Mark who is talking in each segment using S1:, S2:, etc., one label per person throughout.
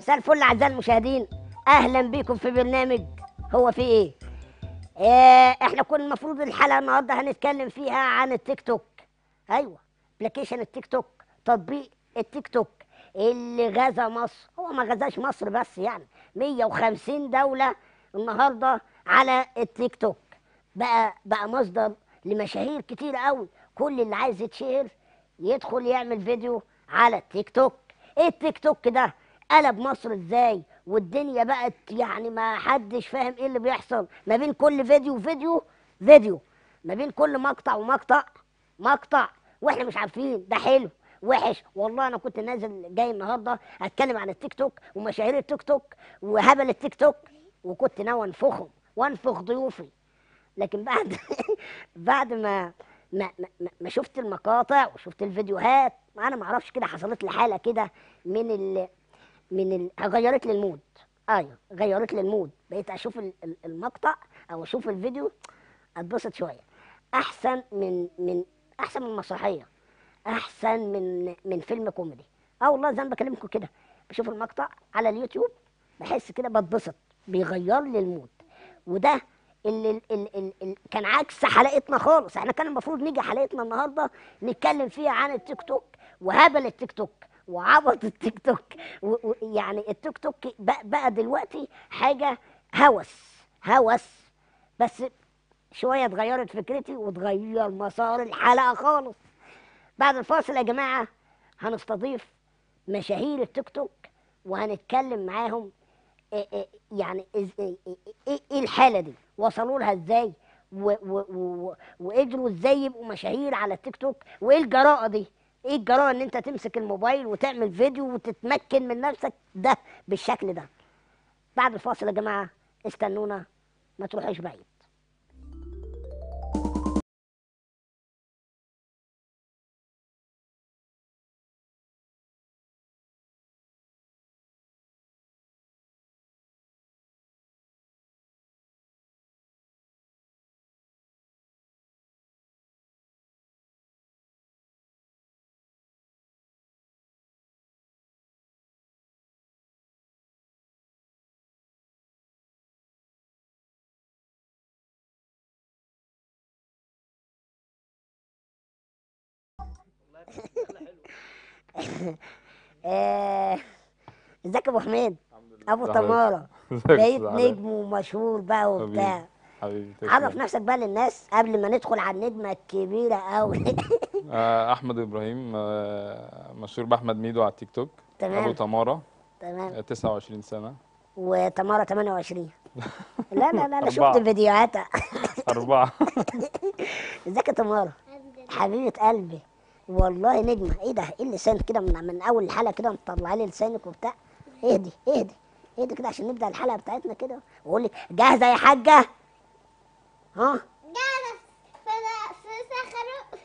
S1: مساء الفل اعزائي المشاهدين اهلا بيكم في برنامج هو في ايه آه احنا كنا المفروض الحلقه النهارده هنتكلم فيها عن التيك توك ايوه ابلكيشن التيك توك تطبيق التيك توك اللي غزا مصر هو ما غزاش مصر بس يعني 150 دوله النهارده على التيك توك بقى بقى مصدر لمشاهير كتير قوي كل اللي عايز يتشهر يدخل يعمل فيديو على التيك توك ايه التيك توك ده قلب مصر ازاي والدنيا بقت يعني ما حدش فاهم ايه اللي بيحصل ما بين كل فيديو وفيديو فيديو ما بين كل مقطع ومقطع مقطع واحنا مش عارفين ده حلو وحش والله انا كنت نازل جاي النهارده اتكلم عن التيك توك ومشاهير التيك توك وهبل التيك توك وكنت ناوي انفخهم وانفخ ضيوفي لكن بعد بعد ما ما, ما, ما شفت المقاطع وشفت الفيديوهات انا ما اعرفش كده حصلت لي حاله كده من ال من ال غيرت لي المود ايوه غيرت لي المود بقيت اشوف ال- ال- المقطع او اشوف الفيديو اتبسط شويه احسن من من احسن من مسرحيه احسن من من فيلم كوميدي اه والله زي ما بكلمكم كده بشوف المقطع على اليوتيوب بحس كده بتبسط بيغير لي المود وده اللي ال ال ال ال كان عكس حلقتنا خالص احنا كان المفروض نيجي حلقتنا النهارده نتكلم فيها عن التيك توك وهبل التيك توك وعبط التيك توك و- و- يعني التيك توك بقى, بقى دلوقتي حاجه هوس هوس بس شويه اتغيرت فكرتي وتغير مسار الحلقه خالص بعد الفاصل يا جماعه هنستضيف مشاهير التيك توك وهنتكلم معاهم إيه إيه يعني إز- إيه إيه إيه إيه الحاله دي وصلوا لها ازاي و- و- و- وقدروا ازاي يبقوا مشاهير على التيك توك وايه الجراءه دي ايه الجراءه ان انت تمسك الموبايل وتعمل فيديو وتتمكن من نفسك ده بالشكل ده بعد الفاصل يا جماعه استنونا ما تروحوش بعيد آه، ازيك يا ابو حميد ابو
S2: ازيك يا
S1: تماره
S2: ازيك
S1: بقيت
S2: يا علاء؟
S1: نجم ومشهور بقى وبتاع
S2: حبيبي حبيبي تسلم.
S1: عرف نفسك بقى للناس قبل ما ندخل على النجمه الكبيره قوي
S2: آه، احمد ابراهيم آه، مشهور باحمد ميدو على التيك توك
S1: تمام.
S2: ابو تماره
S1: تمام
S2: آه، 29 سنه
S1: وتمارا 28 لا لا لا انا شفت
S2: أربعة.
S1: فيديوهاتها
S2: اربعه
S1: ازيك يا تمارا حبيبه قلبي والله نجمه ايه ده ايه اللسان كده من, من اول الحلقه كده مطلع لي لسانك وبتاع اهدي اهدي اهدي كده عشان نبدا الحلقه بتاعتنا كده واقول لك جاهزه يا حاجه ها
S3: جالس في في سخر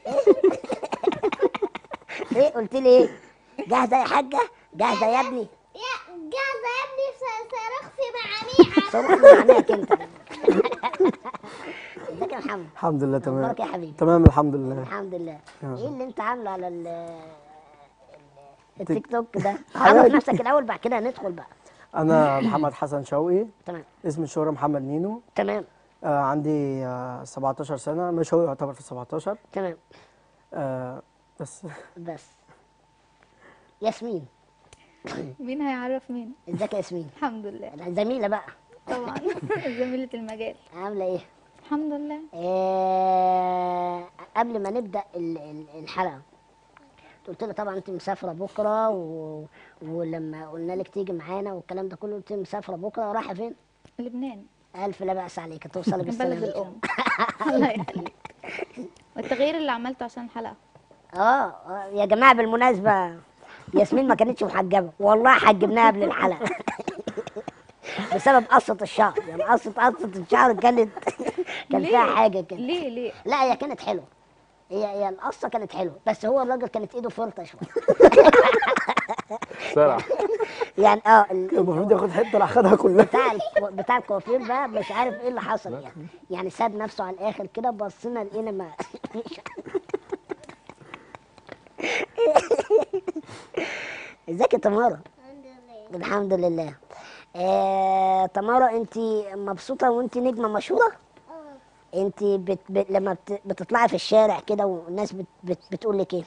S1: ايه قلت لي ايه جاهزه يا حاجه جاهزه يا ابني
S3: يا جاهزة يا ابني س- صاروخ في معاميها
S1: صرفني معناك انت ازيك يا محمد
S4: الحمد لله تمام
S1: اخبارك يا حبيبي
S4: تمام الحمد لله
S1: الحمد لله
S4: آه.
S1: ايه اللي انت عامله على ال التيك توك ده
S4: حاجة-
S1: عرف نفسك الاول بعد كده هندخل بقى
S4: انا محمد حسن شوقي
S1: تمام
S4: اسم الشهرة محمد نينو
S1: تمام
S4: آه عندي آه 17 سنة مش هو يعتبر في 17
S1: تمام
S4: آه بس
S1: بس ياسمين
S5: مين هيعرف مين
S1: ازيك يا ياسمين
S5: الحمد لله
S1: أنا زميله بقى
S5: طبعا زميلة المجال
S1: عامله ايه
S5: الحمد لله
S1: آه قبل ما نبدا ال- ال- الحلقه قلت لها طبعا انت مسافره بكره و... ولما قلنا لك تيجي معانا والكلام ده كله قلت لي مسافره بكره رايحه فين؟
S5: لبنان
S1: الف لا باس عليك توصلي
S5: بلد
S1: بالسلامه
S5: الأم الله يخليك والتغيير اللي عملته عشان الحلقة
S1: اه آه، يا جماعه بالمناسبه ياسمين ما كانتش محجبه والله حجبناها قبل الحلقه بسبب قصه الشعر يعني قصه قصه الشعر كانت كان
S5: ليه؟
S1: فيها حاجه كده
S5: ليه ليه
S1: لا هي كانت حلوه هي هي القصه كانت حلوه بس هو الراجل كانت ايده فرطه شويه
S2: سرع
S1: يعني اه ال-
S4: المفروض ياخد حتة راح خدها كلها
S1: بتاع الكو- بتاع الكوافير بقى مش عارف ايه اللي حصل يعني يعني ساب نفسه على الاخر كده بصينا لقينا ما مش ازيك يا تمارا
S3: الحمد لله
S1: الحمد لله آه تمارا انت مبسوطه وانت نجمه مشهوره
S3: اه
S1: انت بت... بت... لما بت... بتطلعي في الشارع كده والناس بت... بت... بتقول لك ايه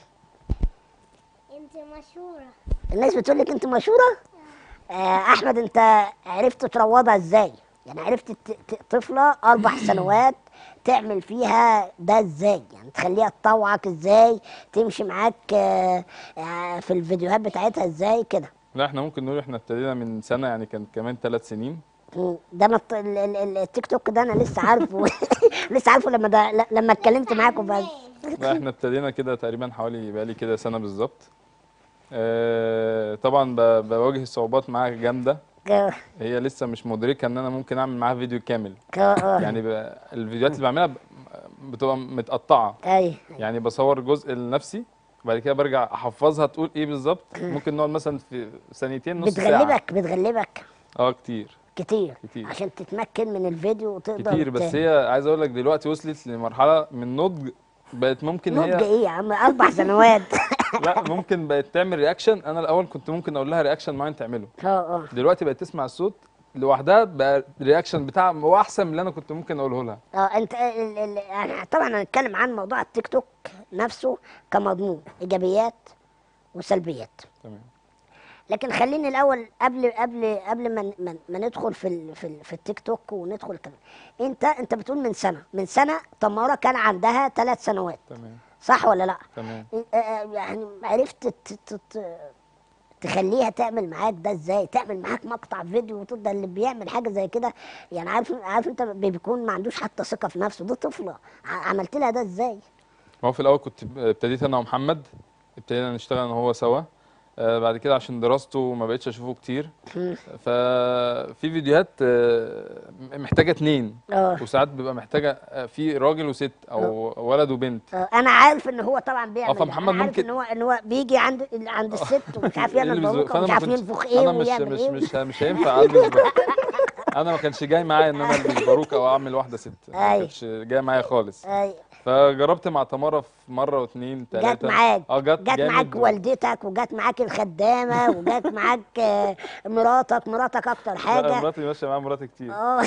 S3: انت مشهورة
S1: الناس بتقول لك انت مشهوره آه احمد انت عرفت تروضها ازاي يعني عرفت ت... ت... طفله اربع سنوات تعمل فيها ده ازاي يعني تخليها تطوعك ازاي تمشي معاك آه آه في الفيديوهات بتاعتها ازاي كده
S2: لا احنا ممكن نقول احنا ابتدينا من سنة يعني كان كمان ثلاث سنين
S1: مم. ده انا الط- ال- ال- ال- التيك توك ده انا لسه عارفه لسه عارفه لما ده ل- لما اتكلمت معاكم بس
S2: لا احنا ابتدينا كده تقريبا حوالي بقالي كده سنة بالظبط اه طبعا ب- بواجه صعوبات معاها جامدة
S1: ك-
S2: هي لسه مش مدركة ان انا ممكن اعمل معاها فيديو كامل
S1: ك- اه
S2: يعني ب- الفيديوهات اللي بعملها ب- بتبقى متقطعة
S1: اي
S2: يعني بصور جزء لنفسي وبعد كده برجع احفظها تقول ايه بالظبط ممكن نقعد مثلا في ثانيتين نص ساعة
S1: بتغلبك بتغلبك
S2: اه كتير
S1: كتير
S2: كتير.
S1: عشان تتمكن من الفيديو وتقدر
S2: كتير
S1: ت-
S2: بس هي عايز اقول لك دلوقتي وصلت لمرحلة من نضج بقت ممكن
S1: نضج
S2: هي
S1: ايه يا عم اربع سنوات
S2: لا ممكن بقت تعمل رياكشن انا الاول كنت ممكن اقول لها رياكشن معين تعمله
S1: اه اه
S2: دلوقتي بقت تسمع الصوت لوحدها بقى الرياكشن بتاعها هو احسن من اللي انا كنت ممكن اقوله لها
S1: اه انت ال ال يعني طبعا هنتكلم عن موضوع التيك توك نفسه كمضمون ايجابيات وسلبيات
S2: تمام
S1: لكن خليني الاول قبل قبل قبل ما ما, ما ندخل في ال في, ال في التيك توك وندخل كمان انت انت بتقول من سنه من سنه تمارا كان عندها ثلاث سنوات
S2: تمام
S1: صح ولا لا
S2: تمام
S1: آه، آه، يعني عرفت ت- ت- ت- تخليها تعمل معاك ده ازاي تعمل معاك مقطع فيديو وتفضل اللي بيعمل حاجه زي كده يعني عارف عارف انت بيكون ما عندوش حتى ثقه في نفسه دي طفله ع- عملت لها ده ازاي
S2: هو في الاول كنت ابتديت انا ومحمد ابتدينا نشتغل انا وهو سوا آه بعد كده عشان دراسته ما بقتش اشوفه كتير ففي فيديوهات آه، محتاجه اتنين
S1: اه
S2: وساعات بيبقى محتاجه آه، في راجل وست او ولد وبنت
S1: آه، انا عارف ان هو طبعا بيعمل ده.
S2: فمحمد
S1: انا عارف
S2: ممكن-
S1: ان هو ان هو بيجي عند عند الست ومش عارف يعمل
S2: يلبس-
S1: باروكه
S2: فأنا
S1: ومش
S2: ما
S1: عارف
S2: كنتش-
S1: ينفخ ايه
S2: انا مش
S1: ويعمل
S2: مش
S1: ايه
S2: مش مش هينفع البس باروكة. انا ما كانش جاي معايا ان انا البس باروكه او اعمل واحده ست ما
S1: أي.
S2: كانش جاي معايا خالص
S1: أي.
S2: فجربت مع تمارا في مره واثنين ثلاثه
S1: جت معاك
S2: اه جت
S1: جت معاك
S2: جامد.
S1: والدتك وجت معاك الخدامه وجت معاك آه، مراتك مراتك اكتر
S2: لا
S1: حاجه
S2: مراتي ماشيه معايا مراتي كتير
S1: اه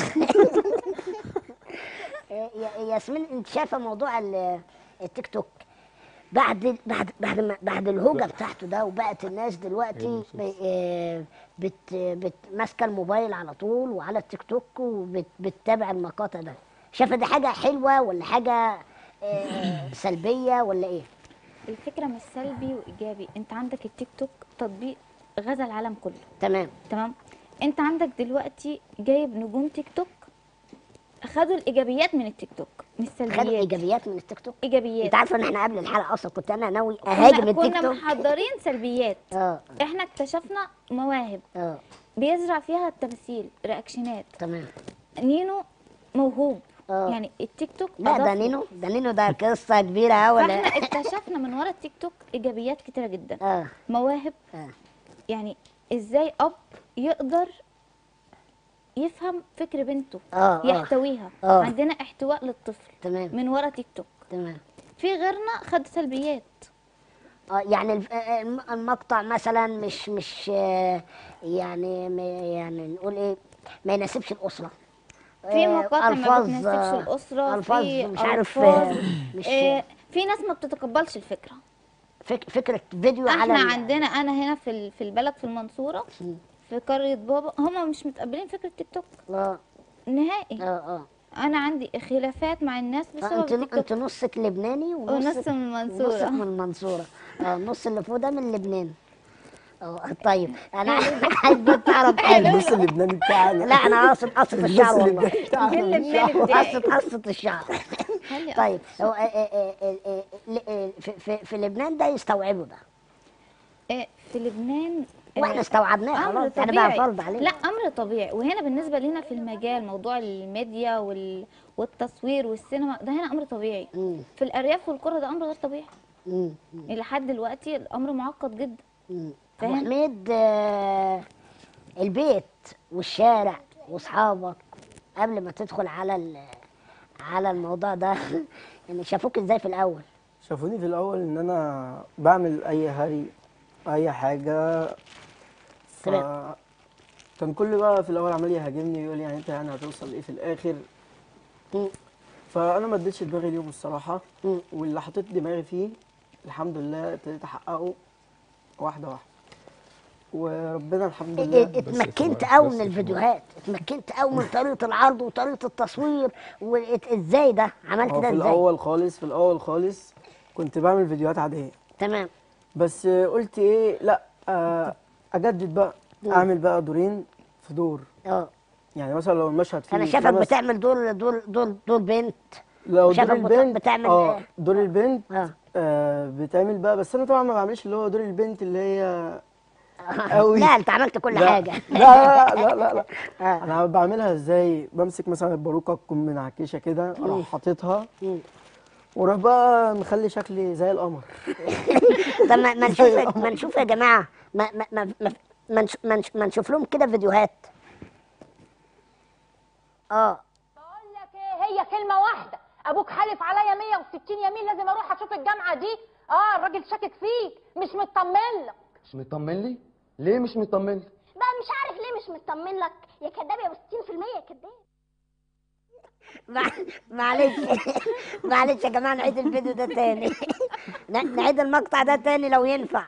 S1: يا- ياسمين انت شايفه موضوع ال- التيك توك بعد بعد بعد ما بعد الهوجه بتاعته ده وبقت الناس دلوقتي ب- آه، بت بت ماسكه الموبايل على طول وعلى التيك توك وبتتابع المقاطع ده شايفه دي حاجه حلوه ولا حاجه آه، سلبيه ولا ايه؟
S5: الفكره مش سلبي وايجابي انت عندك التيك توك تطبيق غزا العالم كله
S1: تمام
S5: تمام انت عندك دلوقتي جايب نجوم تيك توك خدوا الايجابيات من التيك توك مش
S1: خدوا
S5: سلبيات
S1: ايجابيات من التيك توك
S5: ايجابيات
S1: انت عارفه ان احنا قبل الحلقه اصلا كنت انا ناوي
S5: كنا-
S1: اهاجم التيك
S5: كنا
S1: توك
S5: محضرين سلبيات
S1: اه
S5: احنا اكتشفنا مواهب
S1: اه
S5: بيزرع فيها التمثيل رياكشنات
S1: تمام
S5: نينو موهوب
S1: آه.
S5: يعني التيك توك
S1: لا ده
S5: أضاف له.
S1: نينو ده نينو ده قصه كبيره قوي
S5: فاحنا اكتشفنا من ورا التيك توك ايجابيات كتيره جدا
S1: اه
S5: مواهب
S1: اه
S5: يعني ازاي اب يقدر يفهم فكر بنته
S1: اه اه
S5: يحتويها
S1: آه.
S5: عندنا احتواء للطفل
S1: تمام
S5: من ورا تيك توك
S1: تمام
S5: في غيرنا خد سلبيات
S1: اه يعني الف- آه، الم- المقطع مثلا مش مش آه، يعني م- يعني نقول ايه ما يناسبش الاسره
S5: في
S1: آه،
S5: مقاطع ما
S1: ألفاظ،
S5: بتناسبش
S1: آه،
S5: الاسره
S1: الفاظ
S5: في
S1: مش عارف
S5: ألفاظ،
S1: آه، مش
S5: آه، في ناس ما بتتقبلش الفكره
S1: فك فكره فيديو
S5: احنا
S1: على ال-
S5: عندنا انا هنا في ال- في البلد في المنصوره في قريه بابا هم مش متقبلين فكره تيك توك
S1: اه
S5: نهائي
S1: اه اه
S5: انا عندي خلافات مع الناس
S1: آه،
S5: بسبب
S1: انت
S5: التيك توك
S1: انت نصك لبناني ونصك
S5: ونص من المنصورة.
S1: ونصك من المنصوره اه النص اللي فوق ده من لبنان اه طيب انا عايز بس اعرف حاجه
S4: النص اللبناني بتاعنا
S1: لا انا قاصد قصة
S4: النص
S1: الشعر والله
S4: اللبناني بتاعنا
S5: دي اللبناني بتاعي
S1: قصة قصة الشعر
S5: خلي
S1: طيب هو آه، آه، آه، آه، آه، في, في, في لبنان ده يستوعبوا ده
S5: آه، في لبنان آه،
S1: واحنا استوعبناه
S5: امر
S1: خلاص احنا بقى
S5: طبيعي
S1: فرض علينا
S5: لا امر طبيعي وهنا بالنسبه لنا في المجال موضوع الميديا وال... والتصوير والسينما ده هنا امر طبيعي
S1: مم،
S5: في الارياف والقرى ده امر غير طبيعي
S1: مم، مم،
S5: لحد دلوقتي الامر معقد جدا
S1: مم. ابو
S5: فاهم؟
S1: حميد آه، البيت والشارع واصحابك قبل ما تدخل على ال- على الموضوع ده يعني شافوك ازاي في الاول
S4: شافوني في الاول ان انا بعمل اي هري اي حاجه ف...
S1: تمام.
S4: كان كل بقى في الاول عمال يهاجمني ويقول لي يعني انت يعني هتوصل ايه في الاخر
S1: مم.
S4: فانا ما اديتش دماغي اليوم الصراحه
S1: مم.
S4: واللي حطيت دماغي فيه الحمد لله ابتديت احققه واحده واحده وربنا الحمد
S1: ا-
S4: لله
S1: ا- اتمكنت قوي من الفيديوهات اتمكنت قوي من طريقه العرض وطريقه التصوير وازاي ده عملت
S4: هو
S1: ده
S4: في
S1: ازاي
S4: الاول خالص في الاول خالص كنت بعمل فيديوهات عاديه
S1: تمام
S4: بس قلت ايه لا آه، اجدد بقى اعمل بقى دورين في دور
S1: اه
S4: يعني مثلا لو المشهد فيه
S1: انا شايفك
S4: خمس-
S1: بتعمل دور دور دور دور بنت
S4: لو
S1: شايفك
S4: دور
S1: بت-
S4: البنت
S1: بتعمل
S4: اه
S1: إيه؟
S4: دور البنت
S1: اه
S4: آه بتعمل بقى بس انا طبعا ما بعملش اللي هو دور البنت اللي هي قوي
S1: لا انت عملت كل
S4: لا.
S1: حاجه
S4: لا لا لا لا, لا.
S1: آه.
S4: انا بعملها ازاي بمسك مثلا الباروكه تكون منعكشه كده اروح حاططها
S1: مم.
S4: واروح بقى مخلي شكلي زي القمر
S1: طب ما ما نشوف ما نشوف يا جماعه ما ما ما ما- ما نش- ما نش- ما نشوف لهم كده فيديوهات اه
S6: بقول لك ايه هي كلمه واحده ابوك حالف عليا 160 يمين لازم اروح اشوف الجامعه دي اه الراجل شاكك فيك مش مطمن لك
S7: مش مطمن لي؟ ليه مش مطمن لي؟
S3: بقى مش عارف ليه مش مطمن لك يا كداب يا ابو 60% يا كداب
S1: مع- معلش معلش يا جماعه نعيد الفيديو ده تاني ن- نعيد المقطع ده تاني لو ينفع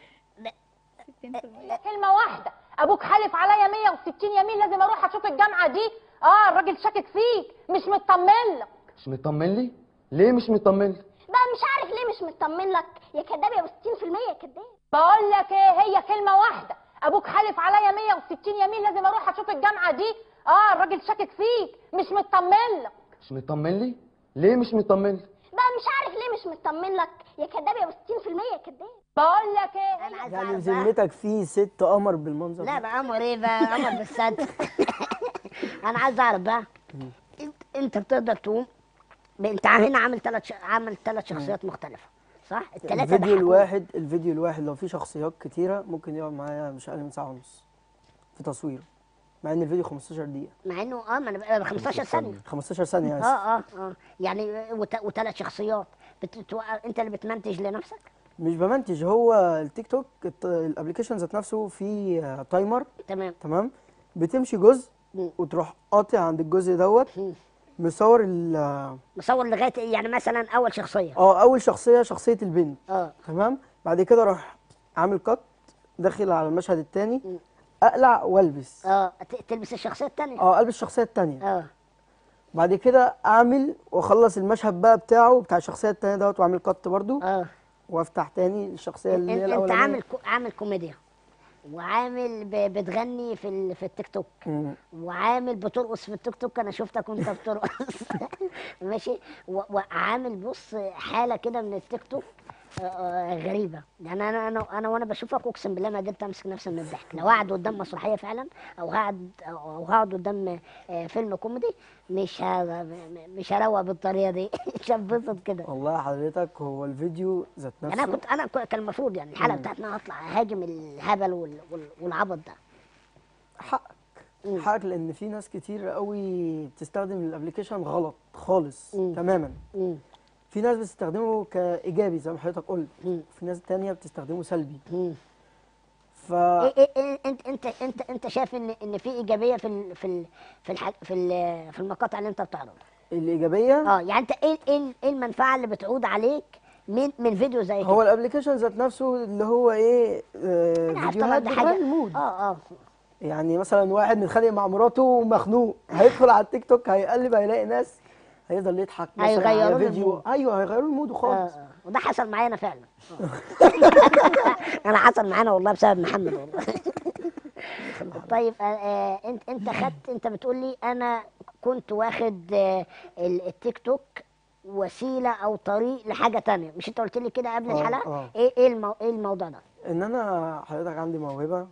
S6: هي كلمه واحده ابوك حالف عليا 160 يمين لازم اروح اشوف الجامعه دي اه الراجل شاكك فيك مش مطمن لك
S7: مش مطمن لي؟ ليه مش مطمن لي؟
S3: بقى مش عارف ليه مش مطمن لك يا كداب يا ابو 60% يا كداب
S6: بقول لك ايه هي كلمه واحده ابوك حالف عليا 160 يمين لازم اروح اشوف الجامعه دي اه الراجل شاكك فيك مش مطمن لك
S7: مش مطمن لي؟ ليه مش مطمن لي؟
S3: بقى مش عارف ليه مش مطمن لك يا كداب يا ابو 60% يا كداب
S6: بقول لك ايه
S1: انا عايز
S4: يعني
S1: اعرف بقى
S4: بذمتك في ست قمر بالمنظر
S1: لا
S4: ده
S1: بقى قمر ايه بقى قمر بالصدر انا عايز اعرف بقى انت انت بتقدر تقوم ب- انت هنا عامل ثلاث ش... عامل ثلاث شخصيات مختلفه صح الثلاثه
S4: الفيديو الواحد الفيديو الواحد لو فيه شخصيات كتيره ممكن يقعد معايا مش اقل من ساعه ونص في تصويره مع ان الفيديو 15 دقيقه
S1: مع انه اه ما انا بقى 15 ثانيه
S4: 15 ثانيه
S1: اه
S4: اسف
S1: اه اه يعني وت... وثلاث شخصيات بتتو... انت اللي بتمنتج لنفسك
S4: مش بمنتج هو التيك توك الت- الابلكيشن ذات نفسه فيه آه، تايمر
S1: تمام
S4: تمام بتمشي جزء
S1: مم.
S4: وتروح قاطع عند الجزء دوت
S1: مم.
S4: مصور ال اه
S1: مصور لغايه يعني مثلا اول شخصيه
S4: اول شخصيه شخصيه البنت
S1: اه
S4: تمام بعد كده اروح عامل كات داخل على المشهد التاني اقلع والبس
S1: اه ت- تلبس الشخصيه الثانيه
S4: اه البس الشخصيه التانيه
S1: اه
S4: بعد كده اعمل واخلص المشهد بقى بتاعه بتاع الشخصيه التانيه دوت واعمل كات برضو
S1: اه
S4: وافتح تاني الشخصيه اللي هي
S1: انت, انت
S4: الاولانيه
S1: عامل كو... عامل كوميديا وعامل ب... بتغني في ال... في التيك توك
S4: مم.
S1: وعامل بترقص في التيك توك انا شفتك وانت بترقص ماشي و... وعامل بص حاله كده من التيك توك آه، آه، غريبه يعني انا انا انا وانا بشوفك اقسم بالله ما قدرت امسك نفسي من الضحك لو قاعد قدام مسرحيه فعلا او قاعد او هقعد قدام آه، فيلم كوميدي مش ه... مش هروق بالطريقه دي مش هنبسط كده
S4: والله حضرتك هو الفيديو ذات
S1: يعني
S4: نفسه
S1: انا كنت انا كنت- كان المفروض يعني الحلقه بتاعتنا اطلع اهاجم الهبل وال... وال... والعبط ده
S4: حقك
S1: مم.
S4: حقك لان في ناس كتير قوي بتستخدم الابلكيشن غلط خالص
S1: مم.
S4: تماما
S1: مم.
S4: في ناس بتستخدمه كايجابي زي ما حضرتك قلت
S1: مم.
S4: في ناس تانية بتستخدمه سلبي
S1: مم.
S4: ف
S1: إيه إيه إيه انت انت انت انت شايف ان ان في ايجابيه في ال في ال في الح في ال في المقاطع اللي انت بتعرضها
S4: الايجابيه
S1: اه يعني انت ايه ايه ايه المنفعه اللي بتعود عليك من من فيديو زي كده
S4: هو الابلكيشن ذات نفسه اللي هو ايه آه
S1: أنا عارف طبعاً
S4: فيديوهات
S1: ده
S4: بتغير المود
S1: اه اه
S4: يعني مثلا واحد متخانق مع مراته ومخنوق هيدخل على التيك توك هيقلب هيلاقي ناس هيفضل يضحك مثلا
S1: هيغيروا
S4: على
S1: له
S4: فيديو
S1: المود.
S4: ايوه هيغيروا المود
S1: آه،
S4: خالص
S1: آه. وده حصل معانا فعلا آه. انا حصل معانا والله بسبب محمد والله طيب آه، آه، انت انت خدت انت بتقول لي انا كنت واخد آه، ال- التيك توك وسيله او طريق لحاجه تانية مش انت قلت لي كده قبل
S4: آه،
S1: الحلقه
S4: آه.
S1: ايه ايه المو... ايه الموضوع ده
S4: ان انا حضرتك عندي موهبه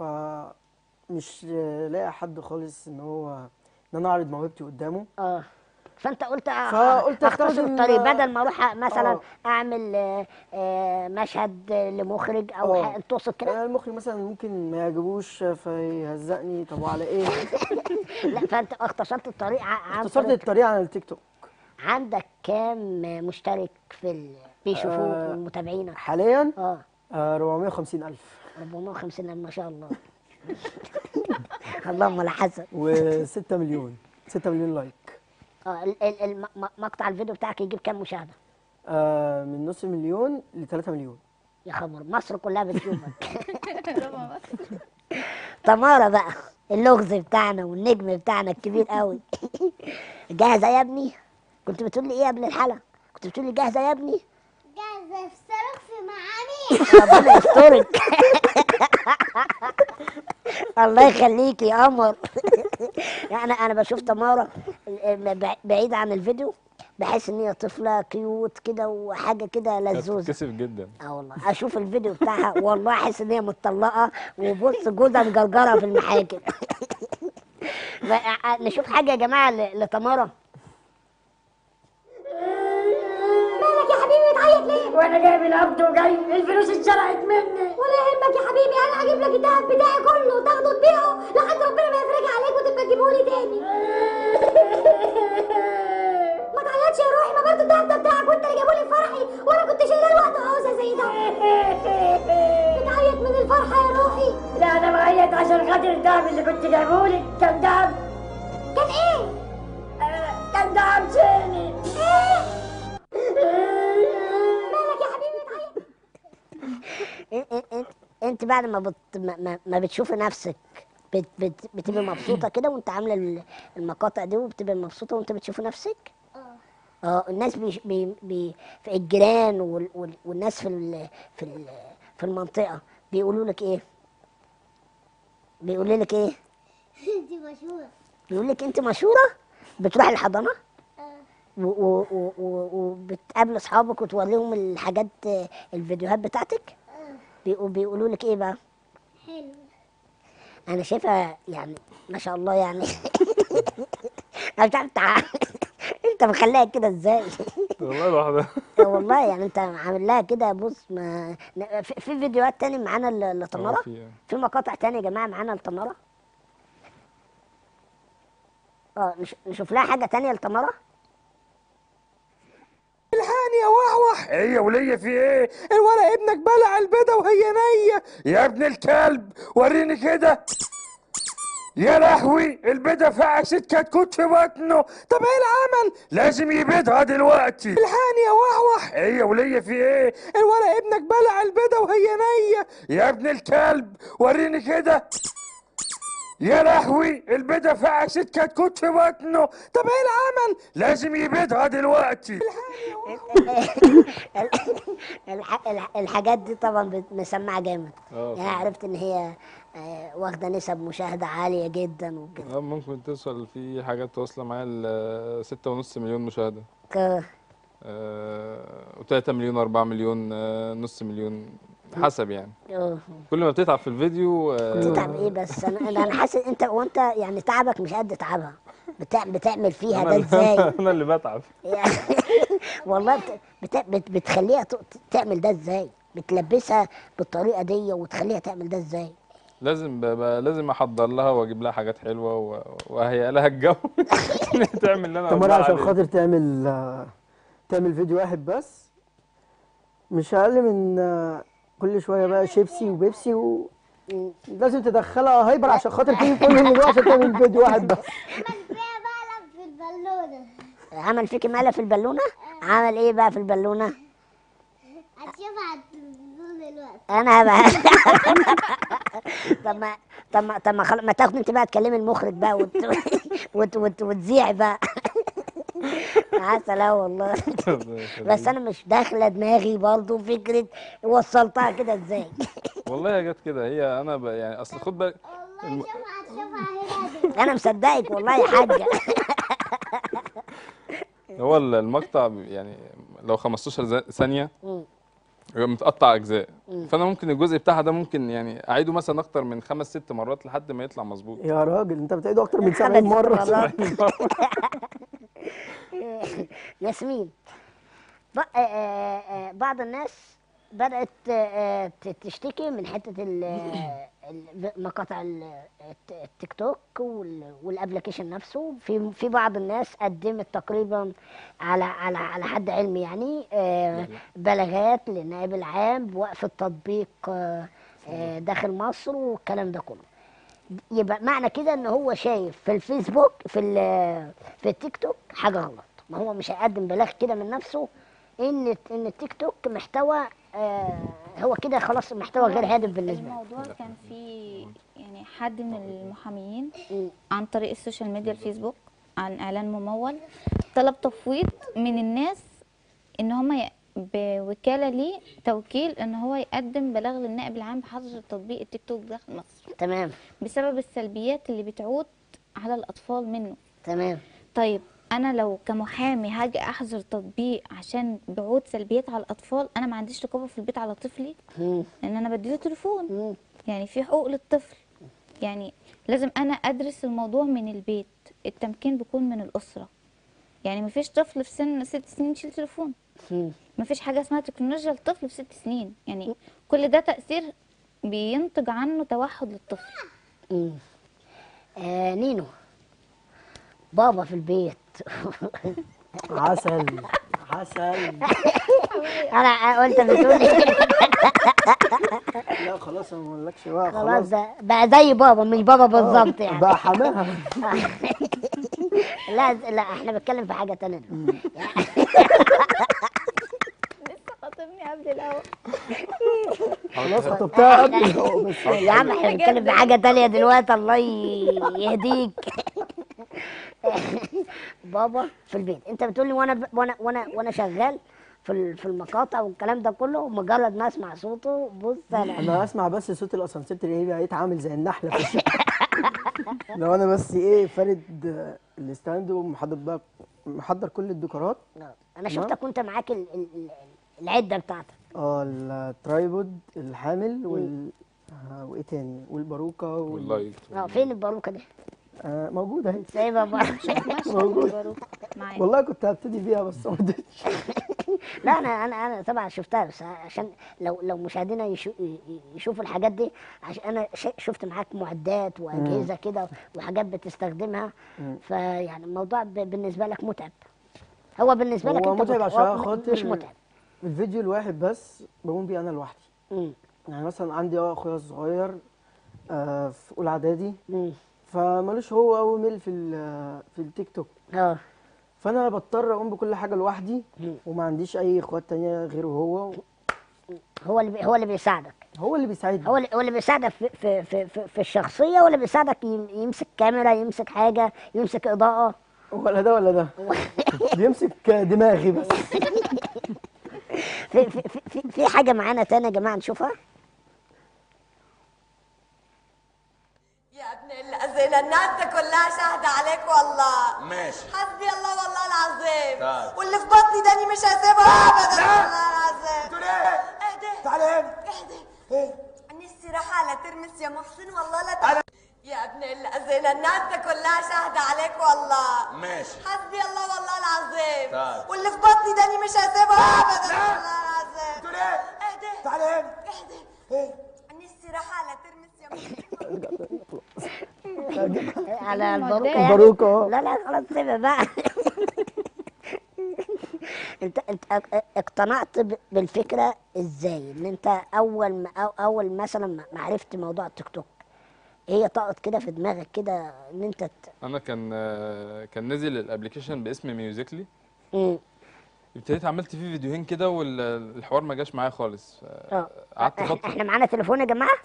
S4: فمش لاقي حد خالص ان هو ان انا اعرض موهبتي قدامه
S1: اه فانت قلت آه،
S4: فقلت
S1: اختصر
S4: أستخدم-
S1: الطريق بدل ما اروح مثلا
S4: آه.
S1: اعمل آه، آه، مشهد آه، لمخرج او
S4: آه.
S1: ح- تقصد كده
S4: يعني المخرج مثلا ممكن ما يعجبوش فيهزقني طب وعلى ايه
S1: لا فانت اختصرت الطريق ع- عن
S4: اختصرت
S1: طريق-
S4: الطريقه على التيك توك
S1: عندك كام مشترك في ال... بيشوفوك
S4: آه.
S1: ومتابعينك
S4: حاليا
S1: اه
S4: آه 450 الف
S1: 450 ما شاء الله اللهم لا حسن
S4: و6 مليون 6 مليون لايك
S1: اه ال- ال- الم- م- مقطع الفيديو بتاعك يجيب كام مشاهده
S4: آه من نص مليون ل 3 مليون
S1: يا خبر مصر كلها بتشوفك تمارا بقى اللغز بتاعنا والنجم بتاعنا الكبير قوي جاهزه يا ابني كنت بتقول لي ايه قبل الحلقه كنت بتقول لي جاهزه يا ابني
S3: جاهزة في صاروخ في معامي
S1: ربنا يسترك الله يخليكي يا قمر يعني انا بشوف تمارا ب- بعيد عن الفيديو بحس ان هي طفله كيوت كده وحاجه كده لزوزه
S2: هتتكسف جدا
S1: اه والله اشوف الفيديو بتاعها والله احس ان هي متطلقه وبص جوزها مجرجره في المحاكم بقى- نشوف حاجه يا جماعه ل- لتمارا
S3: مالك يا حبيبي بتعيط ليه؟
S1: وانا جايب القبض وجاي الفلوس اتسرقت مني
S3: ولا يهمك يا حبيبي انا هجيب لك الدهب بتاعي كله تاخده تبيعه لحد ربنا ما يفرج عليك وتبقى تجيبهولي تاني ما تعيطش يا روحي ما برضه الدهب ده بتاعك وانت اللي جابولي في فرحي وانا كنت شايلاه الوقت عاوزه زي ده بتعيط من الفرحه يا روحي
S1: لا انا بعيط عشان خاطر الدهب اللي كنت جايبهولي كان دهب
S3: كان ايه؟
S1: كان دهب صيني
S3: مالك يا حبيبي بتعيط
S1: انت انت انت بعد ما بت ما, ما- ما بتشوفي نفسك بت بت بتبقي مبسوطه كده وانت عامله ال- المقاطع دي وبتبقي مبسوطه وانت بتشوفي نفسك اه الناس بي بي بي في الجيران وال وال والناس في ال في ال في المنطقه بيقولوا لك ايه بيقولوا لك ايه
S3: دي مشهورة
S1: بيقول لك انت مشهوره بتروح الحضانه و- و- و- و- وبتقابل اصحابك وتوريهم الحاجات الفيديوهات بتاعتك بيقو- بيقولوا لك ايه بقى
S3: حلو
S1: انا شايفه يعني ما شاء الله يعني انا مش عارف تع- انت مخليها كده ازاي
S2: والله لوحدها
S1: والله يعني انت عامل لها كده بص ما في في فيديوهات تاني معانا ل- لتمارا
S2: اه في-
S1: في مقاطع تانية يا جماعه معانا لتمارا اه نش- نشوف لها حاجه تانية لتمارا
S8: الحقني يا وحوح ايه يا ولية في ايه الولد ابنك بلع البيضة وهي نية يا ابن الكلب وريني كده يا لهوي البيضة فعست كتكوت في بطنه طب ايه العمل لازم يبيضها دلوقتي الحقني يا وحوح ايه يا ولية في ايه الولد ابنك بلع البيضة وهي نية يا ابن الكلب وريني كده يا لهوي البيضة فعست كتكوت في بطنه طب ايه العمل لازم يبيضها دلوقتي
S1: الح- الح- الحاجات دي طبعا بت- مسمعه جامد
S2: اه
S1: يعني عرفت ان هي آه، واخده نسب مشاهده عاليه جدا وكده
S2: اه ممكن توصل في حاجات واصلة معايا ل 6.5 مليون مشاهدة
S1: ك-
S2: و3 مليون 4 مليون آه، نص مليون حسب يعني
S1: آه.
S2: كل ما بتتعب في الفيديو آه،
S1: بتتعب ايه بس انا انا أنا حاسس انت وانت يعني تعبك مش قد تعبها بتع- بتعمل فيها
S2: انا
S1: ده ازاي
S2: انا اللي بتعب
S1: يعني والله بت... بت... بت... بتخليها ت... تعمل ده ازاي بتلبسها بالطريقه دي وتخليها تعمل ده ازاي
S2: لازم ب... ب... لازم احضر لها واجيب لها حاجات حلوه و... واهيئ لها الجو إن هي تعمل اللي انا
S4: تمر
S2: أقول لها
S4: عشان
S2: عليه.
S4: خاطر تعمل آه، تعمل فيديو واحد بس مش اقل من آه، كل شويه بقى شيبسي وبيبسي و لازم تدخلها هايبر عشان خاطر تيجي كل اللي جوه عشان تعمل فيديو واحد بس
S3: عمل فيها بقلب في البالونة
S1: عمل فيك مقلب في البالونه عمل ايه بقى في البالونه
S3: هتشوفها على التلفزيون دلوقتي
S1: انا بقى طب ما طب ما طب ما خل... ما تاخد انت بقى تكلمي المخرج بقى وت... وت... وت... وتذيع بقى عسل أوي والله بس انا مش داخله دماغي برضو فكره وصلتها كده ازاي
S2: والله هي جت كده هي انا ب... يعني اصل خد بالك
S3: والله شوفها هتشوفها هنا دلوقتي
S1: انا مصدقك والله يا حاجه
S2: هو ال- المقطع يعني لو 15 ز- ثانيه
S1: مم.
S2: يبقى متقطع اجزاء فانا ممكن الجزء بتاعها ده ممكن يعني اعيده مثلا اكتر من خمس ست مرات لحد ما يطلع مظبوط
S4: يا راجل انت بتعيده اكتر من
S1: خمس
S4: 70 مره
S1: مرات. ياسمين ب- آه، آه، آه، بعض الناس بدأت آه، ت- تشتكي من حتة ال- ال- مقاطع ال- الت- التيك توك وال- والابلكيشن نفسه في في بعض الناس قدمت تقريبا على على على حد علمي يعني آه، بلاغات للنائب العام بوقف التطبيق آه، آه، داخل مصر والكلام ده كله يبقى معنى كده ان هو شايف في الفيسبوك في ال- في التيك توك حاجه غلط ما هو مش هيقدم بلاغ كده من نفسه ان ان التيك توك محتوى آه هو كده خلاص محتوى غير هادف بالنسبه له
S5: الموضوع كان في يعني حد من المحاميين
S1: مم.
S5: عن طريق السوشيال ميديا الفيسبوك عن اعلان ممول طلب تفويض من الناس ان هم ي... بوكاله ليه توكيل ان هو يقدم بلاغ للنائب العام بحظر تطبيق التيك توك داخل مصر
S1: تمام
S5: بسبب السلبيات اللي بتعود على الاطفال منه
S1: تمام
S5: طيب انا لو كمحامي هاجي احظر تطبيق عشان بعود سلبيات على الاطفال انا ما عنديش رقابه في البيت على طفلي
S1: مم.
S5: لان انا بديله تليفون
S1: مم.
S5: يعني في حقوق للطفل يعني لازم انا ادرس الموضوع من البيت التمكين بيكون من الاسره يعني مفيش طفل في سن ست سنين يشيل تليفون
S1: مم.
S5: مفيش حاجه اسمها تكنولوجيا للطفل في ست سنين يعني كل ده تاثير بينتج عنه توحد للطفل
S1: مم. آه نينو بابا في البيت
S4: عسل عسل
S1: انا قلت بتقول إيه؟
S4: لا خلاص انا ما اقولكش بقى
S1: خلاص
S4: خلاص
S1: ده بقى زي بابا مش بابا بالظبط يعني
S4: بقى حماها
S1: لا لا احنا بنتكلم في حاجه تانية دلوقتي.
S5: لسه خاطبني قبل الاول
S4: خلاص خطبتها قبل هو بس
S1: يا عم احنا بنتكلم في حاجه تانية دلوقتي الله ي- يهديك بابا في البيت انت بتقول لي وانا ب... وانا وانا وانا شغال في ال- في المقاطع والكلام ده كله مجرد ما اسمع صوته بص انا
S4: انا اسمع بس صوت الاسانسير تلاقيه بقيت عامل زي النحله في الشقه لو انا بس ايه فارد آه، الاستاند ومحضر بقى محضر كل الديكورات
S1: انا شفتك وانت معاك ال... ال... ال- العده بتاعتك
S4: اه الترايبود الحامل وال آه، وايه تاني والباروكه وال...
S2: واللايت
S1: اه فين الباروكه دي؟
S4: آه موجوده اهي
S1: سايبها بره
S4: موجود
S5: معايا
S4: والله كنت هبتدي بيها بس ما رضيتش
S1: لا انا انا انا طبعا شفتها بس عشان لو لو مشاهدينا يشو ي- يشوفوا الحاجات دي عشان انا ش- شفت معاك معدات واجهزه كده وحاجات بتستخدمها فيعني الموضوع ب- بالنسبه لك متعب هو بالنسبه لك
S4: هو
S1: انت
S4: متعب
S1: متعب
S4: عشان
S1: هو م-
S4: خاطر
S1: مش متعب
S4: الفيديو الواحد بس بقوم بيه انا لوحدي
S1: مم.
S4: يعني مثلا عندي اه اخويا الصغير آه في اولى اعدادي
S1: مم.
S4: فمالوش هو اول ميل في ال- في التيك توك
S1: اه
S4: فانا بضطر اقوم بكل حاجه لوحدي
S1: مم.
S4: وما عنديش اي اخوات تانية غيره هو
S1: هو اللي بي- هو اللي بيساعدك
S4: هو اللي بيساعدني
S1: هو اللي هو اللي بيساعدك في في في, في, في الشخصيه ولا بيساعدك يم- يمسك كاميرا يمسك حاجه يمسك اضاءه
S4: ولا ده ولا ده بيمسك دماغي بس
S1: في في في, في, في حاجه معانا تانية يا جماعه نشوفها
S9: يا ابن الأزلة الناس كلها شاهدة عليك والله
S8: ماشي
S9: حسبي الله والله العظيم
S8: طيب.
S9: واللي في بطني داني مش هسيبها ابدا والله العظيم
S8: تقول ايه؟
S9: اهدى
S8: تعالى هنا
S9: اهدى
S8: ايه؟
S9: نفسي راح لا ترمس يا محسن والله لا تعالى يا ابن الأزلة الناس كلها شاهدة عليك والله
S8: ماشي
S9: حسبي الله والله العظيم
S8: طيب.
S9: واللي في بطني داني مش هسيبها ابدا والله العظيم
S8: تقول ايه؟
S9: اهدى
S8: تعالى هنا
S9: اهدى
S8: ايه؟
S9: نفسي راح لا ترمس يا محسن
S1: على الباروكه
S5: معدات.
S1: يعني؟
S4: الباروكة، اه.
S1: لا لا خلاص سيبها بقى انت انت اق- اقتنعت ب- بالفكره ازاي ان انت اول ما أو اول مثلا ما ما عرفت موضوع التيك توك هي طاقت كده في دماغك كده ان انت ت...
S2: انا كان آه، كان نزل الابلكيشن باسم ميوزيكلي
S1: مم.
S2: ابتديت عملت فيه فيديوهين كده والحوار ما جاش معايا خالص
S1: اه
S2: قعدت
S1: احنا
S2: فتره
S1: احنا معانا تليفون يا جماعه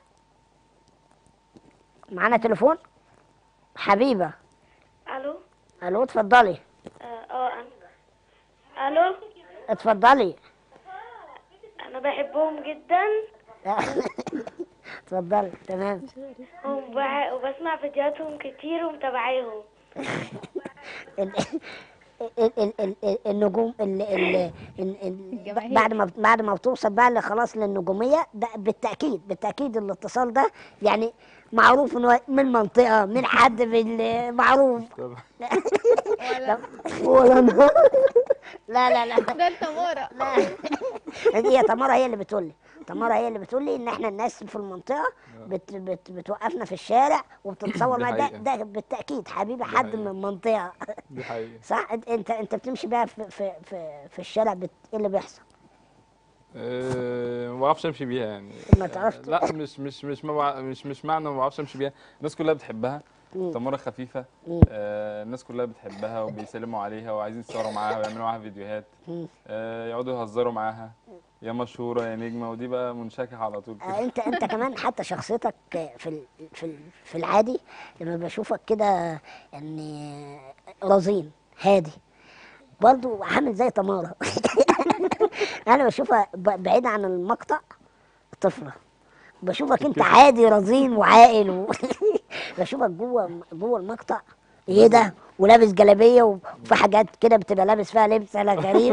S1: معانا تليفون حبيبه
S10: الو
S1: الو اتفضلي
S10: اه آه، انا الو
S1: اتفضلي
S10: انا بحبهم جدا
S1: اتفضلي تمام
S10: وبع- وبسمع فيديوهاتهم كتير ومتابعيهم
S1: ال- ال- ال- ال- ال- النجوم ال ال ال ال
S5: الجماهير.
S1: بعد ما بعد ما بتوصل بقى ل- خلاص للنجوميه ده بالتاكيد بالتاكيد الاتصال ده يعني معروف ان هو من منطقه من حد بال- معروف
S4: ولا انا
S1: لا لا لا
S5: ده التمارة
S1: لا هي تمارا هي اللي بتقول لي تمارا هي اللي بتقول لي ان احنا الناس في المنطقه بت بت بتوقفنا في الشارع وبتتصور
S2: دي
S1: معايا ده
S2: حقيقة.
S1: ده بالتاكيد حبيبي حد
S2: حقيقة.
S1: من المنطقه
S2: دي حقيقة
S1: صح انت انت انت بتمشي بقى في في في, في الشارع بت... ايه اللي بيحصل
S2: آه، ما بعرفش امشي بيها يعني
S1: ما تعرفش
S2: لا مش مش مش ما بع- مش مش معنى ما بعرفش امشي بيها الناس كلها بتحبها
S1: مم.
S2: تمارة خفيفة
S1: مم.
S2: آه الناس كلها بتحبها وبيسلموا عليها وعايزين يتصوروا معاها ويعملوا معاها فيديوهات
S1: مم.
S2: آه يقعدوا يهزروا معاها يا مشهورة يا نجمة ودي بقى منشكة على طول
S1: آه،
S2: كده
S1: انت انت كمان حتى شخصيتك في ال- في ال- في العادي لما بشوفك كده يعني رزين هادي برضو عامل زي تمارة انا بشوفها ب- بعيد عن المقطع طفلة بشوفك انت عادي رزين وعاقل و... بشوفك جوه جوه المقطع ايه ده ولابس جلابيه وفي حاجات كده بتبقى لابس فيها لبس انا غريب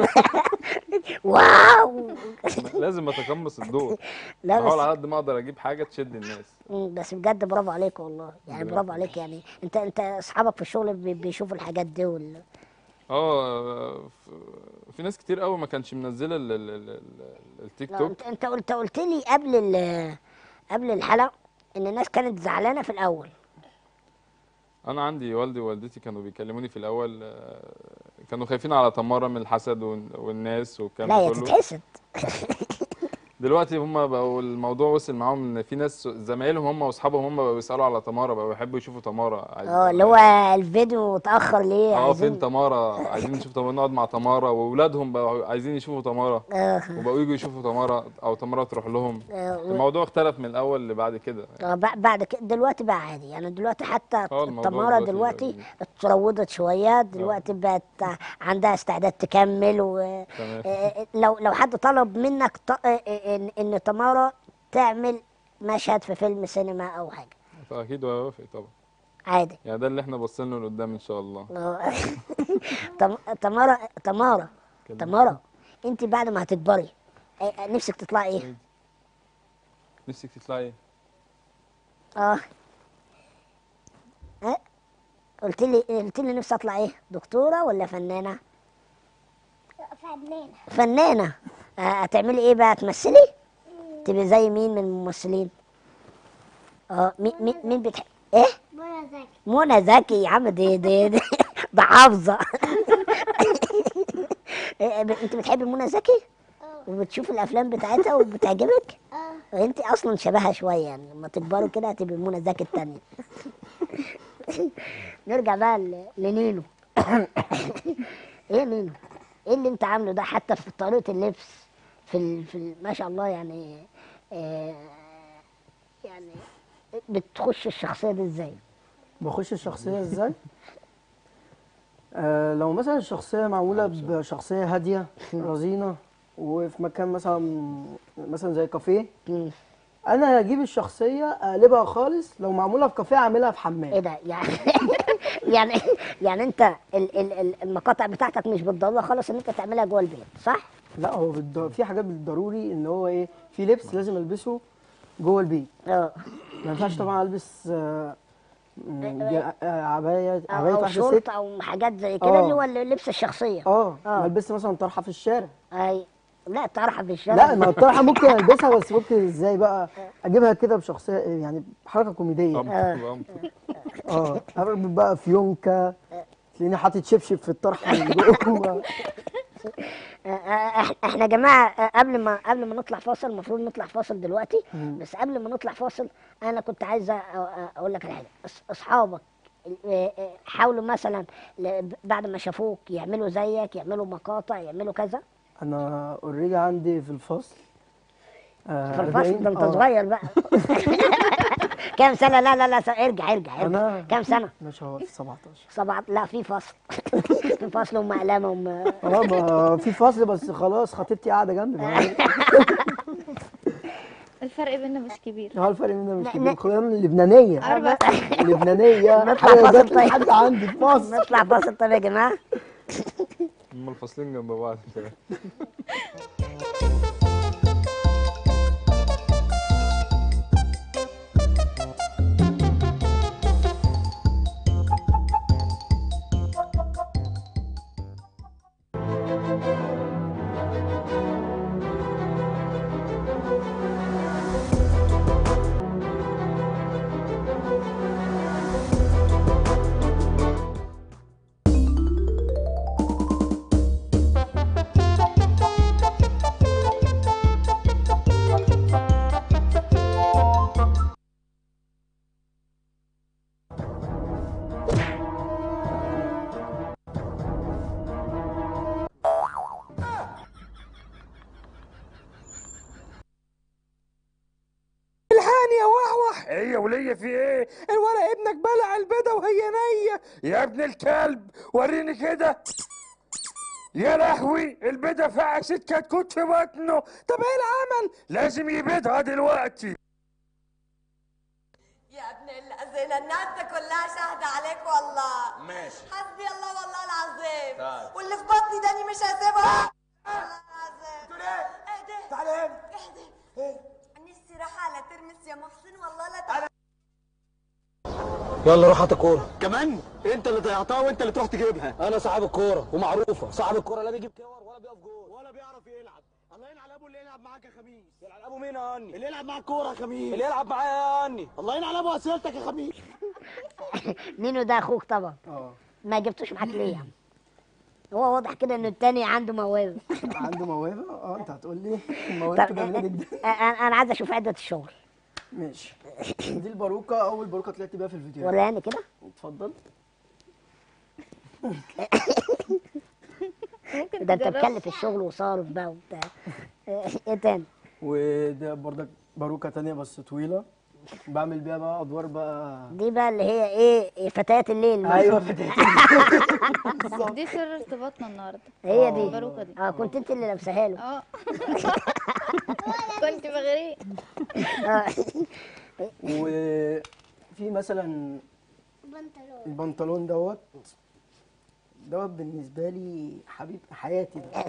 S1: واو
S2: لازم اتقمص الدور
S1: لا
S2: بحاول
S1: بس
S2: على قد ما اقدر اجيب حاجة تشد الناس
S1: مم، بس بجد برافو عليك والله يعني
S2: ربنا
S1: برافو عليك يعني انت انت اصحابك في الشغل بي- بيشوفوا الحاجات دي وال...
S2: اه ف- في ناس كتير قوي ما كانش منزله ال- ال- ال- ال- التيك
S1: لا،
S2: توك
S1: انت انت قلت قلت لي قبل ال... قبل الحلقه ان الناس كانت زعلانه في الاول
S2: انا عندي والدي ووالدتي كانوا بيكلموني في الاول آه، كانوا خايفين على تمارة من الحسد والن- والناس والكلام
S1: لا
S2: ده
S1: يا
S2: كله
S1: تتحسد
S2: دلوقتي هم بقوا الموضوع وصل معاهم ان في ناس زمايلهم هم واصحابهم هم بقوا بيسالوا على تمارة بقوا يحبوا يشوفوا تمارة عايز-
S1: اه اللي هو الفيديو اتاخر ليه
S2: اه
S1: عايزين
S2: فين تمارة عايزين نشوف تمارة نقعد مع تمارة واولادهم بقوا عايزين يشوفوا تمارة
S1: آه.
S2: وبقوا يجوا يشوفوا تمارة او تمارة تروح لهم
S1: آه، و-
S2: الموضوع اختلف من الاول لبعد كده
S1: آه، بع- بعد كده دلوقتي بقى عادي يعني دلوقتي حتى
S2: اه الموضوع
S1: التمارة
S2: دلوقتي
S1: دلوقتي
S2: يعني-
S1: اتروضت شوية دلوقتي بقت عندها استعداد تكمل و
S2: تمام.
S1: آه، لو لو حد طلب منك ط- آه، آه، ان ان تمارة تعمل مشهد في فيلم سينما او حاجة
S2: فاكيد هو هيوافق طبعا
S1: عادي
S2: يعني ده اللي احنا باصين له لقدام ان شاء الله
S1: آه. تم- تمارة تمارة
S2: كلمة.
S1: تمارة انت بعد ما هتكبري آه، آه، نفسك تطلعي ايه؟
S2: نفسك تطلعي ايه؟
S1: اه اه قلت لي قلت لي نفسي اطلع ايه دكتوره ولا فنانه
S3: فنانة
S1: فنانه آه، هتعملي ايه بقى تمثلي تبقي زي مين من الممثلين اه مين مين مين بتح... ايه
S3: منى زكي
S1: منى زكي يا عم دي دي, دي ده حافظه إيه، ب- انت بتحبي منى زكي وبتشوف الافلام بتاعتها وبتعجبك
S3: اه
S1: انت اصلا شبهها شويه يعني لما تكبروا كده هتبقي منى زكي التانية نرجع بقى ل- لنينو ايه نينو ايه اللي انت عامله ده حتى في طريقه اللبس في ال... في ال... ما شاء الله يعني آه يعني بتخش الشخصيه دي ازاي
S4: بخش الشخصية ازاي؟ آه لو مثلا الشخصية معمولة بشخصية هادية رزينة وفي مكان مثلا مثلا زي كافيه
S1: مم.
S4: انا هجيب الشخصية اقلبها خالص لو معمولة في كافيه اعملها في
S1: ايه
S4: حمام
S1: ده يعني يعني يعني انت ال... ال... ال- المقاطع بتاعتك مش بالضروره خالص ان انت تعملها جوه البيت صح؟
S4: لا هو بالض... في حاجات بالضروري ان هو ايه في لبس لازم البسه جوه البيت
S1: اه
S4: ما ينفعش طبعا البس آه، م- جا- آه، عباية عباية
S1: او, أو
S4: واحدة
S1: شورت
S4: ست
S1: او حاجات زي كده
S4: آه.
S1: اللي هو اللبس الشخصيه
S4: اه
S1: آه.
S4: ما البس مثلا طرحة في الشارع
S1: اي لا طرحه في الشارع
S4: لا ما الطرحة ممكن البسها بس ممكن ازاي بقى اجيبها كده بشخصية يعني بحركة كوميدية
S2: بأمطر.
S4: اه اربط بقى فيونكة تلاقيني حاطط شبشب في الطرحة من جوه
S1: آه، آه، إح- احنا يا جماعه آه، قبل ما قبل ما نطلع فاصل المفروض نطلع فاصل دلوقتي بس قبل ما نطلع فاصل انا كنت عايزه أ- أ- اقول لك على حاجه أص- اصحابك آه، آه، حاولوا مثلا ل- بعد ما شافوك يعملوا زيك يعملوا مقاطع يعملوا كذا
S4: انا اوريدي عندي في الفصل آه،
S1: في الفصل
S4: 40
S1: ده انت
S4: آه.
S1: صغير بقى كام سنه لا لا لا س- ارجع ارجع ارجع
S4: انا
S1: كام سنه
S4: مش هو في 17
S1: سبعة لا في فصل في فصل ام قلامه ام
S4: اه ما في فصل بس خلاص خطيبتي قاعده جنبي ما-
S5: الفرق بيننا مش كبير
S4: هو الفرق بينا مش
S1: لا،
S4: كبير
S1: لا.
S4: الخيام اللبنانيه
S5: أربع
S4: اللبنانيه
S1: نطلع
S4: حاجه
S1: فاصل
S4: جت
S1: طيب.
S4: لحد عندي في مصر
S1: نطلع فاصل طب يا جماعه
S2: هم الفاصلين جنب بعض كده
S8: كمان يا وحوح ايه يا ولية في ايه الولد ابنك بلع البيضة وهي نية يا ابن الكلب وريني كده يا لهوي البيضة فعست كتكوت في بطنه طب ايه العمل لازم يبيضها دلوقتي
S9: يا ابن الأزينة الناس دي كلها شاهدة عليك والله
S8: ماشي
S9: حسبي الله والله العظيم
S8: طيب.
S9: واللي في بطني داني مش هسيبها والله العظيم اهدى
S8: تعالى هنا
S9: اهدى نفسي راح على ترمس يا محسن والله لا تعالى
S11: يلا روح هات الكوره كمان انت اللي ضيعتها وانت اللي تروح تجيبها انا صاحب الكوره ومعروفه صاحب الكوره لا بيجيب كور ولا بيقف جول ولا بيعرف يلعب الله ينعل ابو اللي يلعب معاك يا خميس يلعب ابو مين يا هني اللي يلعب معاك كوره يا خميس اللي يلعب معايا يا هني الله ينعل ابو اسئلتك يا خميس
S1: نينو ده اخوك طبعا
S4: اه
S1: ما جبتوش معاك ليه يا عم هو واضح كده ان التاني عنده موهبه
S4: عنده موهبه اه انت هتقول لي
S1: طب
S4: موهبته جميله جدا
S1: انا انا عايز اشوف عده الشغل
S4: ماشي دي الباروكه اول باروكه طلعت بيها في الفيديو
S1: وريهاني كده
S4: اتفضل
S5: ممكن
S1: ده انت
S5: تجربها؟
S1: مكلف الشغل وصارف بقى وبتاع ايه تاني
S4: وده برضك باروكه تانية بس طويله بعمل بيها بقى ادوار بقى
S1: دي بقى اللي هي ايه فتيات الليل مثلا.
S4: ايوه فتاة
S5: دي سر ارتباطنا النهارده
S1: هي دي
S5: الباروكه دي
S1: اه كنت انت اللي لابساها له
S5: اه كنت بغريه
S1: آه.
S4: وفي مثلا البنطلون دوت دوت بالنسبه لي حبيب حياتي ده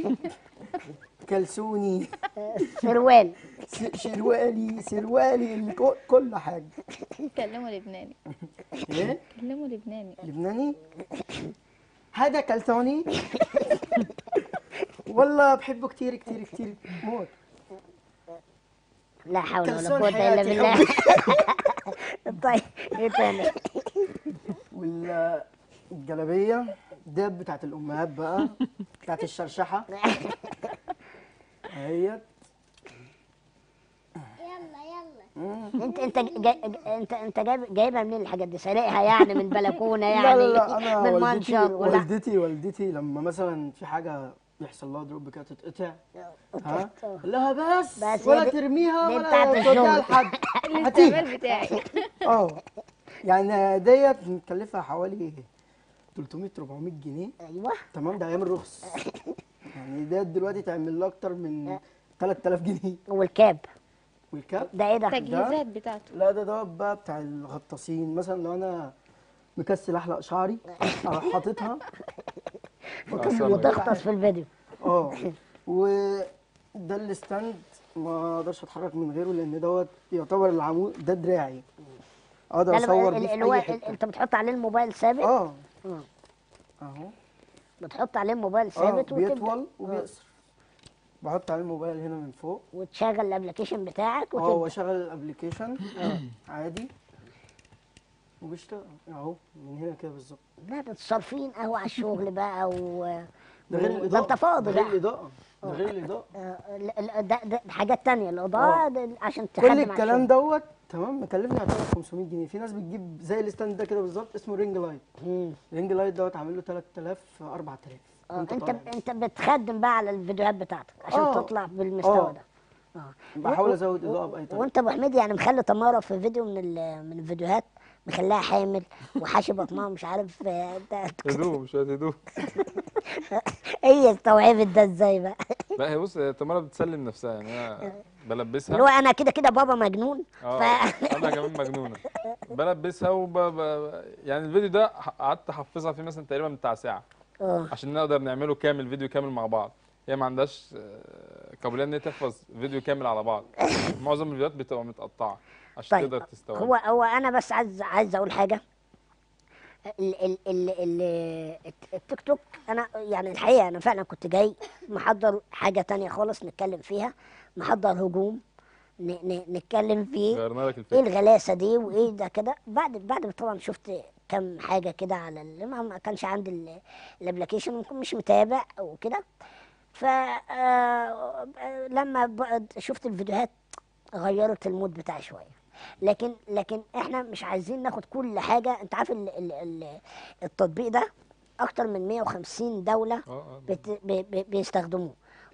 S4: كلسوني
S1: سروال
S4: س- شروالي سروالي الكو- كل حاجه
S5: كلموا لبناني
S4: ايه
S5: كلموا لبناني
S4: لبناني هذا كلسوني والله بحبه كتير كتير كتير موت
S1: لا حول ولا
S4: كلسون
S1: قوه الا
S4: حياتي
S1: بالله
S4: حبي.
S1: طيب ايه تاني
S4: والجلابيه ده بتاعت الامهات بقى بتاعت الشرشحه اهيت
S1: انت انت جاي انت انت جايب جايبها منين الحاجات دي سارقها يعني من بلكونه يعني
S4: لا لا لا انا
S1: من
S4: والدتي
S1: منشر ولا
S4: والدتي والدتي لما مثلا في حاجه يحصل لها دروب كده تتقطع ها قال لها بس,
S1: بس
S4: ولا
S1: هي دي-
S4: ترميها
S1: دي
S4: ولا
S1: بتاعت
S4: توديها
S1: الشغل.
S4: لحد هاتيها
S5: الاستقبال بتاعي
S4: اه يعني ديت مكلفها حوالي 300 400 جنيه
S1: ايوه
S4: تمام ده ايام الرخص يعني ديت دلوقتي تعمل لها اكتر من 3000 جنيه
S1: والكاب
S4: والكاب
S1: ده ايه ده
S5: التجهيزات بتاعته
S4: لا ده ده بقى بتاع الغطاسين مثلا لو انا مكسل احلق شعري اروح حاططها
S1: وتغطس في الفيديو
S4: اه وده الستاند ما اقدرش اتحرك من غيره لان دوت يعتبر العمود ده دراعي اقدر
S1: ده اللي-
S4: اصور
S1: ال-
S4: بيه في
S1: اللي هو
S4: اي
S1: ال-
S4: حته
S1: انت بتحط عليه الموبايل ثابت
S4: اه
S1: آه.
S4: اهو
S1: بتحط عليه الموبايل
S4: اه
S1: ثابت وتبدا
S4: بيطول وبيقصر بحط عليه الموبايل هنا من فوق
S1: وتشغل الابلكيشن بتاعك
S4: اه
S1: وتبدا
S4: واشغل الابلكيشن عادي وبيشتغل اهو من هنا كده بالظبط
S1: لا ده صارفين قهوه على الشغل بقى و
S4: ده غير
S1: و-
S4: الاضاءه
S1: ده انت فاضي
S4: ده غير
S1: بقى
S4: الاضاءه ده غير الاضاءه
S1: آه، ال- ال- ده ده حاجات تانية الاضاءه
S4: آه.
S1: ده عشان
S4: كل
S1: تخدم على
S4: الكلام
S1: الشغل.
S4: دوت تمام مكلفني يعتبر 500 جنيه في ناس بتجيب زي الستاند ده كده بالظبط اسمه رينج لايت
S1: مم.
S4: رينج لايت دوت عامل له 3000 4000
S1: آه،
S4: وانت
S1: انت
S4: طالع.
S1: انت بتخدم بقى على الفيديوهات بتاعتك عشان
S4: آه.
S1: تطلع بالمستوى
S4: آه.
S1: ده اه
S4: بحاول
S1: و-
S4: ازود
S1: و-
S4: اضاءه باي طريقه
S1: وانت ابو حميد يعني مخلي تمارا في فيديو من ال- من الفيديوهات مخليها حامل وحاشي بطنها مش عارف آه، ده-
S2: هدوء شويه هدوء
S1: هي استوعبت ده ازاي بقى
S2: لا هي بص هي تمارا بتسلم نفسها يعني انا بلبسها
S1: اللي هو انا كده كده بابا مجنون
S2: اه
S1: ف
S2: انا كمان مجنونه بلبسها وب... ب... يعني الفيديو ده ح- قعدت احفظها فيه مثلا تقريبا بتاع ساعه
S1: اه
S2: عشان نقدر نعمله كامل فيديو كامل مع بعض هي ما عندهاش آه، قابليه ان هي تحفظ فيديو كامل على بعض معظم الفيديوهات بتبقى متقطعه عشان
S1: طيب
S2: تقدر تستوعب
S1: هو هو انا بس عايز عايز اقول حاجه ال ال ال ال الت- التيك توك انا يعني الحقيقه انا فعلا كنت جاي محضر حاجه تانية خالص نتكلم فيها محضر هجوم ن ن نتكلم فيه
S2: غيرنا لك
S1: ايه
S2: الفكره
S1: الغلاسه دي وايه ده كده بعد بعد ما طبعا شفت كم حاجه كده على ال- ما ما كانش عندي ال- الابلكيشن ممكن مش متابع وكده ف آه، لما ب- شفت الفيديوهات غيرت المود بتاعي شويه لكن لكن احنا مش عايزين ناخد كل حاجه انت عارف ال ال ال التطبيق ده اكتر من 150 دوله
S2: اه اه
S1: بت بي بي بيستخدموه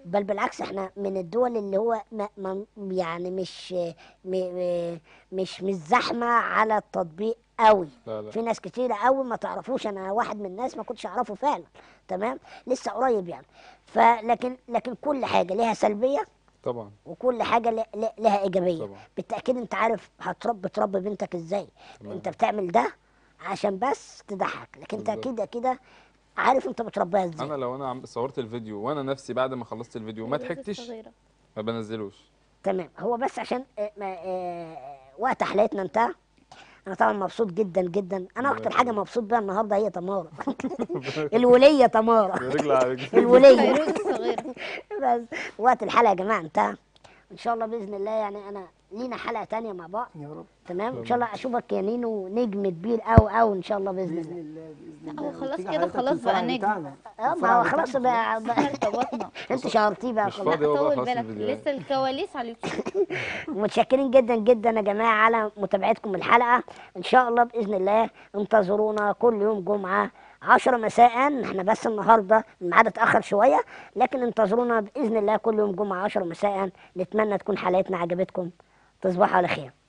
S1: بل بالعكس احنا من الدول اللي هو ما ما يعني مش م م مش مش زحمه على التطبيق قوي
S2: لا لا
S1: في ناس كتيرة قوي ما تعرفوش انا واحد من الناس ما كنتش اعرفه فعلا تمام لسه قريب يعني فلكن لكن كل حاجه ليها سلبيه
S2: طبعا
S1: وكل حاجه ل- ل- لها ايجابيه
S2: طبعا.
S1: بالتاكيد انت عارف هتربي تربي بنتك ازاي
S2: تمام.
S1: انت بتعمل ده عشان بس تضحك لكن انت
S2: بالظبط.
S1: كده كده عارف انت بتربيها ازاي
S2: انا لو انا عم- صورت الفيديو وانا نفسي بعد ما خلصت الفيديو ما
S5: الرز
S2: ضحكتش
S5: الصغيرة.
S2: ما بنزلوش
S1: تمام هو بس عشان آه، ما- آه، وقت حلقتنا انتهى انا طبعا مبسوط جدا جدا انا
S2: ربنا
S1: اكتر حاجه
S2: يخليك.
S1: مبسوط بيها النهارده هي تمارا الوليه تمارا
S2: رجل على رجل
S1: الوليه
S5: فيروز الصغيرة
S1: بس وقت الحلقه يا جماعه انتهى ان شاء الله باذن الله يعني انا لينا حلقه تانية مع بعض
S4: يا رب
S1: تمام ان شاء الله اشوفك يا نينو نجم كبير قوي قوي ان شاء الله باذن
S4: باذن
S1: الله
S4: الله باذن
S5: لا،
S4: الله
S5: هو خلاص
S4: وتيجي
S5: كده
S4: حضرتك
S5: خلاص
S4: في الفرح
S5: بقى نجم.
S4: بتاعنا.
S1: اه
S4: الفرح
S1: ما هو
S4: بتاعنا.
S1: خلاص بقى, بقى
S5: ارتبطنا
S1: انت شهرتيه بقى
S2: مش
S1: خلاص
S2: فاضي هو بقى
S5: طول
S2: خلاص
S5: بالك
S2: الفيديوهات
S5: لسه الكواليس على اليوتيوب
S1: متشكرين جدا جدا يا جماعه على متابعتكم الحلقه ان شاء الله باذن الله انتظرونا كل يوم جمعه 10 مساء احنا بس النهارده الميعاد اتاخر شويه لكن انتظرونا باذن الله كل يوم جمعه 10 مساء نتمنى تكون حلقتنا عجبتكم تصبحوا على خير